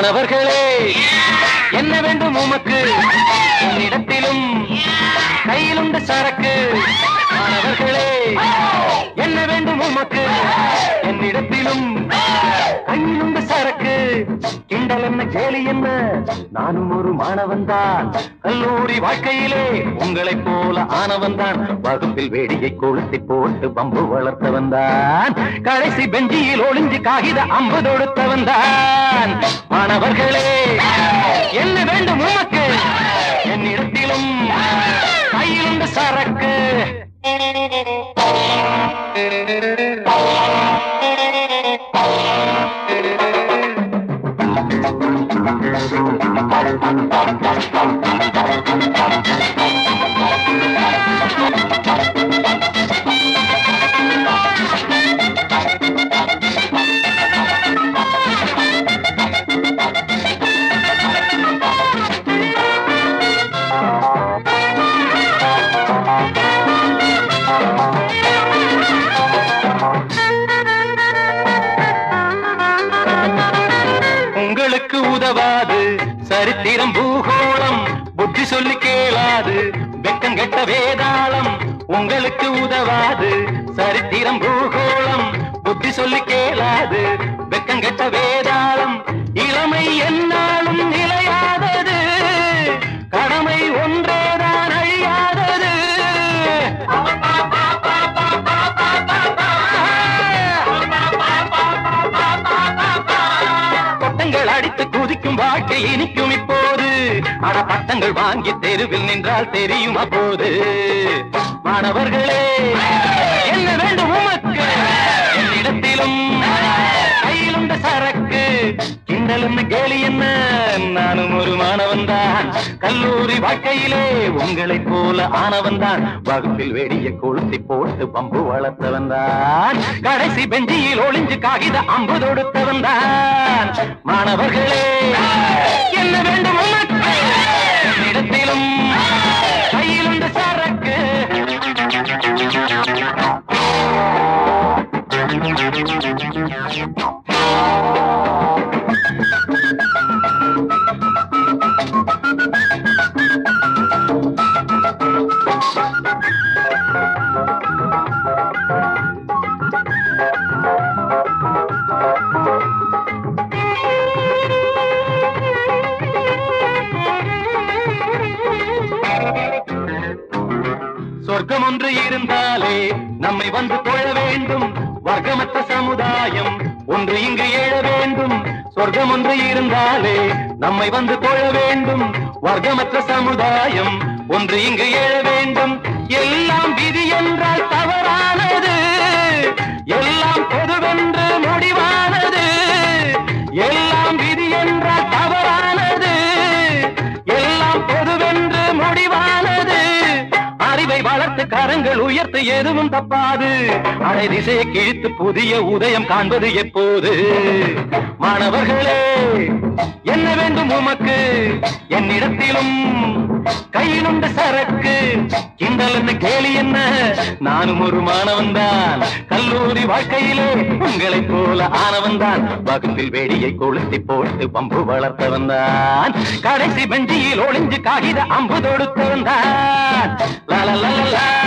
மாணவர்களே என்ன வேண்டும் உமக்கு என்னிடத்திலும் கையிலுண்டு சரக்கு மாணவர்களே என்ன வேண்டும் உமக்கு என்னிடத்திலும் கையிலுண்டு சரக்கு கிண்டல் என்ன கேலி என்ன நானும் ஒரு மாணவன் தான் கல்லூரி வாழ்க்கையிலே உங்களைப் போல ஆனவன் தான் வகுப்பில் வேடியை கொளுத்தி போட்டு பம்பு வளர்த்தவன் தான் கடைசி பெஞ்சியில் ஒளிஞ்சு காகித அம்பு தொடுத்தவன் தான் மாணவர்களே என்ன வேண்டும் உமக்கு என்னிடத்திலும் கையிலுண்டு சரக்கு உங்களுக்கு உதவாது சரித்திரம் பூகோளம் புத்தி சொல்லி கேளாது வெக்கம் கெட்ட வேதாளம் உங்களுக்கு உதவாது சரித்திரம் பூகோளம் புத்தி சொல்லி கேளாது வெக்கம் கெட்ட வேதாளம் இளமை என்னாலும் நிலையாதது கடமை ஒன்றேதான் அழியாதது பட்டங்கள் அடித்து குதிக்கும் வாழ்க்கை இனிக்கும் இப்போது அட பட்டங்கள் வாங்கி தெருவில் நின்றால் தெரியும் அப்போது மாணவர்களே என்ன வேண்டும் உமக்கு என்னிடத்திலும் கையிலுண்ட சரக்கு கிண்டல் என்ன கேலி என்ன நானும் ஒரு மாணவன் தான் கல்லூரி வாழ்க்கையிலே உங்களைப் போல ஆனவன் தான் வகுப்பில் வெடிய கொளுத்தி போட்டு பம்பு வளர்த்தவன் தான் கடைசி பெஞ்சியில் ஒளிஞ்சு காகித அம்பு தொடுத்தவன் தான் மாணவர்களே என்ன வேண்டும் உமக்கு என்னிடத்திலும் கையிலுண்டு சரக்கு சொர்க்கம் ஒன்று இருந்தாலே நம்மை வந்து தொழ வேண்டும் வர்க்கமற்ற சமுதாயம் ஒன்று இங்கு எழ வேண்டும் சொர்க்கம் ஒன்று இருந்தாலே நம்மை வந்து தொழ வேண்டும் வர்க்கமற்ற சமுதாயம் ஒன்று இங்கு எழ வேண்டும் எல்லாம் விதி என்றால் தவறானது எல்லாம் பொதுவென்று முடிவானது எல்லாம் விதி என்றால் தவறானது எல்லாம் பொதுவென்று முடிவானது அறிவை வளர்த்து கரங்கள் உயர்த்து எதுவும் தப்பாது அரை திசையை கிழித்து புதிய உதயம் காண்பது எப்போது மாணவர்களே என்ன வேண்டும் உமக்கு என்னிடத்திலும் கையிலுண்ட சரக்கு கிண்டல் என்ன கேலி என்ன நானும் ஒரு மாணவன் தான் கல்லூரி வாழ்க்கையிலே உங்களைப் போல ஆனவன் தான் வகுப்பில் வெடியை கொளுத்தி போட்டு பம்பு வளர்த்தவன் தான் கடைசி பெஞ்சியில் ஒளிஞ்சு காகித அம்பு தொடுத்தவன் தான் லா லா லா லா லா